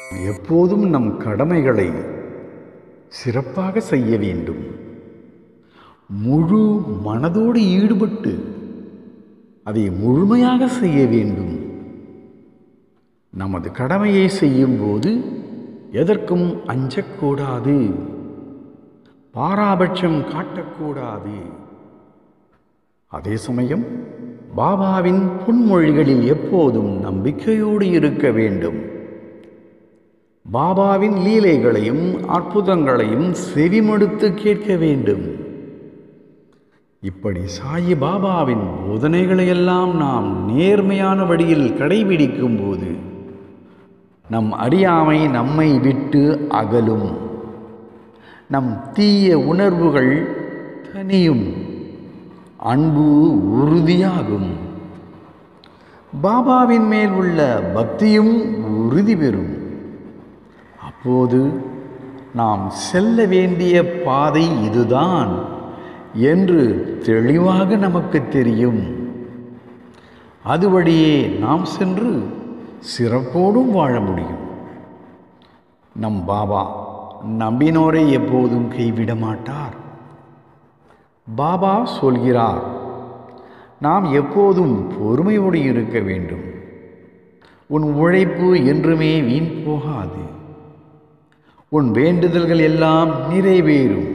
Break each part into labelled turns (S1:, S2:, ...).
S1: எப்போதும் நம் கடமைகளை சிறப்பாக செய்ய வேண்டும் முழு மனதோடு ஈடுபட்டு அதை முழுமையாக செய்ய வேண்டும் நமது கடமையை செய்யும்போது எதற்கும் அஞ்சக்கூடாது பாராபட்சம் காட்டக்கூடாது அதே சமயம் பாபாவின் புன்மொழிகளில் எப்போதும் நம்பிக்கையோடு இருக்க வேண்டும் பாபாவின் லீலைகளையும் அற்புதங்களையும் செவிமடுத்து கேட்க வேண்டும் இப்படி சாயி பாபாவின் போதனைகளையெல்லாம் நாம் நேர்மையான வழியில் கடைபிடிக்கும் போது நம் அறியாமை நம்மை விட்டு அகலும் நம் தீய உணர்வுகள் தனியும் அன்பு உறுதியாகும் பாபாவின் மேல் உள்ள பக்தியும் உறுதி பெறும் அப்போது நாம் செல்ல வேண்டிய பாதை இதுதான் என்று தெளிவாக நமக்கு தெரியும் அது வழியே நாம் சென்று சிறப்போடும் வாழ முடியும் நம் பாபா நம்பினோரை எப்போதும் கைவிட மாட்டார் பாபா சொல்கிறார் நாம் எப்போதும் பொறுமையோடு இருக்க வேண்டும் உன் உழைப்பு என்றுமே வீண் போகாது உன் வேண்டுதல்கள் எல்லாம் நிறைவேறும்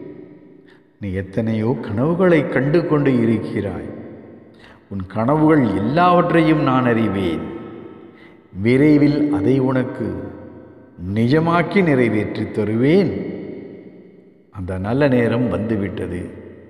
S1: நீ எத்தனையோ கனவுகளை கண்டு கொண்டு இருக்கிறாய் உன் கனவுகள் எல்லாவற்றையும் நான் அறிவேன் விரைவில் அதை உனக்கு நிஜமாக்கி நிறைவேற்றி தருவேன் அந்த நல்ல நேரம் வந்துவிட்டது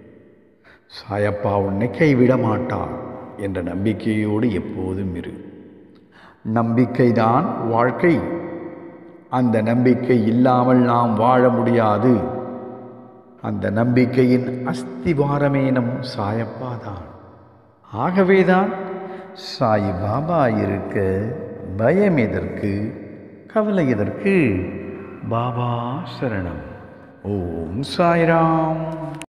S1: சாயப்பா உன்னை கைவிட மாட்டார் என்ற நம்பிக்கையோடு எப்போதும் இரு நம்பிக்கைதான் வாழ்க்கை அந்த நம்பிக்கை இல்லாமல் நாம் வாழ முடியாது அந்த நம்பிக்கையின் அஸ்திவாரமே நம் சாயப்பா தான் ஆகவேதான் சாய் பாபா இருக்க பயம் எதற்கு கவலை எதற்கு பாபா சரணம் ஓம் சாய்ராம்